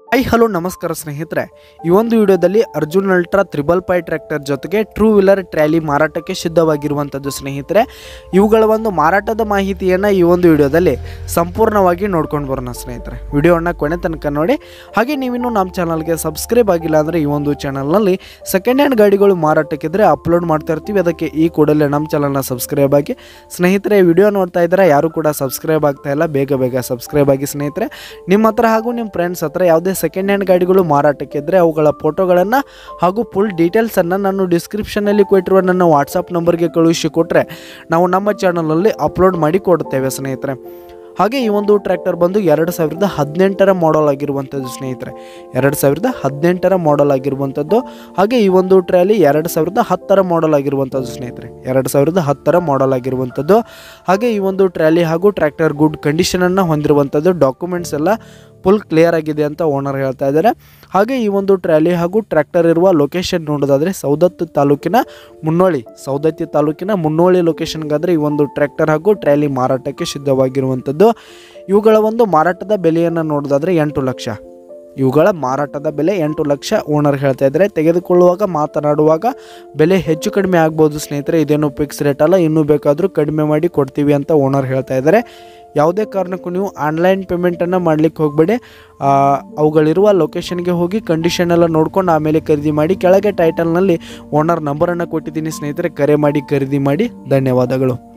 high hello ನಮಸ್ಕಾರ ಸ್ನೇಹಿತರೆ ಈ ಒಂದು ವಿಡಿಯೋದಲ್ಲಿ ಅರ್ಜುನ್ ಅಲ್ಟ್ರಾ ತ್ರಿಬಲ್ ಪೈ ಟ್ರ್ಯಾಕ್ಟರ್ ಜೊತೆಗೆ ಟ್ರೂ ವೀಲರ್ ಟ್ರ್ಯಾಲಿ ಮಾರಾಟಕ್ಕೆ ಸಿದ್ಧವಾಗಿರುವಂಥದ್ದು ಸ್ನೇಹಿತರೆ ಇವುಗಳ ಒಂದು ಮಾರಾಟದ ಮಾಹಿತಿಯನ್ನು ಈ ಒಂದು ವಿಡಿಯೋದಲ್ಲಿ ಸಂಪೂರ್ಣವಾಗಿ ನೋಡ್ಕೊಂಡು ಬರೋಣ ಸ್ನೇಹಿತರೆ ವಿಡಿಯೋವನ್ನು ಕೊನೆ ತನಕ ನೋಡಿ ಹಾಗೆ ನೀವಿನ್ನೂ ನಮ್ಮ ಚಾನಲ್ಗೆ ಸಬ್ಸ್ಕ್ರೈಬ್ ಆಗಿಲ್ಲ ಅಂದರೆ ಈ ಒಂದು ಚಾನಲ್ನಲ್ಲಿ ಸೆಕೆಂಡ್ ಹ್ಯಾಂಡ್ ಗಾಡಿಗಳು ಮಾರಾಟಕ್ಕಿದ್ರೆ ಅಪ್ಲೋಡ್ ಮಾಡ್ತಾ ಇರ್ತೀವಿ ಅದಕ್ಕೆ ಈ ಕೂಡಲೇ ನಮ್ಮ ಚಾನಲ್ನ ಸಬ್ಸ್ಕ್ರೈಬ್ ಆಗಿ ಸ್ನೇಹಿತರೆ ವಿಡಿಯೋ ನೋಡ್ತಾ ಇದ್ದಾರೆ ಯಾರು ಕೂಡ ಸಬ್ಸ್ಕ್ರೈಬ್ ಆಗ್ತಾ ಇಲ್ಲ ಬೇಗ ಬೇಗ ಸಬ್ಸ್ಕ್ರೈಬ್ ಆಗಿ ಸ್ನೇಹಿತರೆ ನಿಮ್ಮ ಹತ್ರ ಹಾಗೂ ನಿಮ್ಮ ಫ್ರೆಂಡ್ಸ್ ಹತ್ರ ಯಾವುದೇ ಸೆಕೆಂಡ್ ಹ್ಯಾಂಡ್ ಗಾಡಿಗಳು ಮಾರಾಟಕ್ಕಿದ್ದರೆ ಅವುಗಳ ಫೋಟೋಗಳನ್ನು ಹಾಗೂ ಫುಲ್ ಡೀಟೇಲ್ಸನ್ನು ನಾನು ಡಿಸ್ಕ್ರಿಪ್ಷನಲ್ಲಿ ಕೊಟ್ಟಿರುವ ನನ್ನ ವಾಟ್ಸಪ್ ನಂಬರ್ಗೆ ಕಳುಹಿಸಿ ಕೊಟ್ಟರೆ ನಾವು ನಮ್ಮ ಚಾನಲಲ್ಲಿ ಅಪ್ಲೋಡ್ ಮಾಡಿ ಕೊಡುತ್ತೇವೆ ಸ್ನೇಹಿತರೆ ಹಾಗೆ ಈ ಒಂದು ಟ್ರ್ಯಾಕ್ಟರ್ ಬಂದು ಎರಡು ಸಾವಿರದ ಹದಿನೆಂಟರ ಮಾಡಲ್ ಆಗಿರುವಂಥದ್ದು ಸ್ನೇಹಿತರೆ ಎರಡು ಸಾವಿರದ ಹದಿನೆಂಟರ ಮಾಡಲ್ ಆಗಿರುವಂಥದ್ದು ಹಾಗೆ ಈ ಒಂದು ಟ್ರ್ಯಾಲಿ ಎರಡು ಸಾವಿರದ ಹತ್ತರ ಮಾಡಲ್ ಆಗಿರುವಂಥದ್ದು ಸ್ನೇಹಿತರೆ ಎರಡು ಸಾವಿರದ ಹತ್ತರ ಮಾಡಲ್ ಆಗಿರುವಂಥದ್ದು ಹಾಗೆ ಈ ಒಂದು ಟ್ರ್ಯಾಲಿ ಹಾಗೂ ಟ್ರ್ಯಾಕ್ಟರ್ ಗುಡ್ ಕಂಡೀಷನನ್ನು ಹೊಂದಿರುವಂಥದ್ದು ಡಾಕ್ಯುಮೆಂಟ್ಸ್ ಎಲ್ಲ ಫುಲ್ ಕ್ಲಿಯರ್ ಆಗಿದೆ ಅಂತ ಓನರ್ ಹೇಳ್ತಾ ಇದ್ದಾರೆ ಹಾಗೆ ಈ ಒಂದು ಟ್ರ್ಯಾಲಿ ಹಾಗೂ ಟ್ರ್ಯಾಕ್ಟರ್ ಇರುವ ಲೊಕೇಶನ್ ನೋಡೋದಾದರೆ ಸೌದತ್ತಿ ತಾಲೂಕಿನ ಮುನ್ನೋಳಿ ಸೌದತ್ತಿ ತಾಲೂಕಿನ ಮುನ್ನೋಳಿ ಲೊಕೇಶನ್ಗಾದರೆ ಈ ಒಂದು ಟ್ರ್ಯಾಕ್ಟರ್ ಹಾಗೂ ಟ್ರ್ಯಾಲಿ ಮಾರಾಟಕ್ಕೆ ಸಿದ್ಧವಾಗಿರುವಂಥದ್ದು ಇವುಗಳ ಒಂದು ಮಾರಾಟದ ಬೆಲೆಯನ್ನು ನೋಡೋದಾದರೆ ಎಂಟು ಲಕ್ಷ ಇವುಗಳ ಮಾರಾಟದ ಬೆಲೆ ಎಂಟು ಲಕ್ಷ ಓನರ್ ಹೇಳ್ತಾ ಇದ್ದಾರೆ ತೆಗೆದುಕೊಳ್ಳುವಾಗ ಮಾತನಾಡುವಾಗ ಬೆಲೆ ಹೆಚ್ಚು ಕಡಿಮೆ ಆಗ್ಬೋದು ಸ್ನೇಹಿತರೆ ಇದೇನು ಫಿಕ್ಸ್ ರೇಟ್ ಅಲ್ಲ ಇನ್ನೂ ಬೇಕಾದರೂ ಕಡಿಮೆ ಮಾಡಿ ಕೊಡ್ತೀವಿ ಅಂತ ಓನರ್ ಹೇಳ್ತಾ ಇದ್ದಾರೆ ಯಾವುದೇ ಕಾರಣಕ್ಕೂ ನೀವು ಆನ್ಲೈನ್ ಪೇಮೆಂಟನ್ನು ಮಾಡಲಿಕ್ಕೆ ಹೋಗಬೇಡಿ ಅವುಗಳಿರುವ ಲೊಕೇಶನ್ಗೆ ಹೋಗಿ ಕಂಡೀಷನ್ ಎಲ್ಲ ನೋಡ್ಕೊಂಡು ಆಮೇಲೆ ಖರೀದಿ ಮಾಡಿ ಕೆಳಗೆ ಟೈಟಲ್ನಲ್ಲಿ ಓನರ್ ನಂಬರನ್ನು ಕೊಟ್ಟಿದ್ದೀನಿ ಸ್ನೇಹಿತರೆ ಕರೆ ಮಾಡಿ ಖರೀದಿ ಮಾಡಿ ಧನ್ಯವಾದಗಳು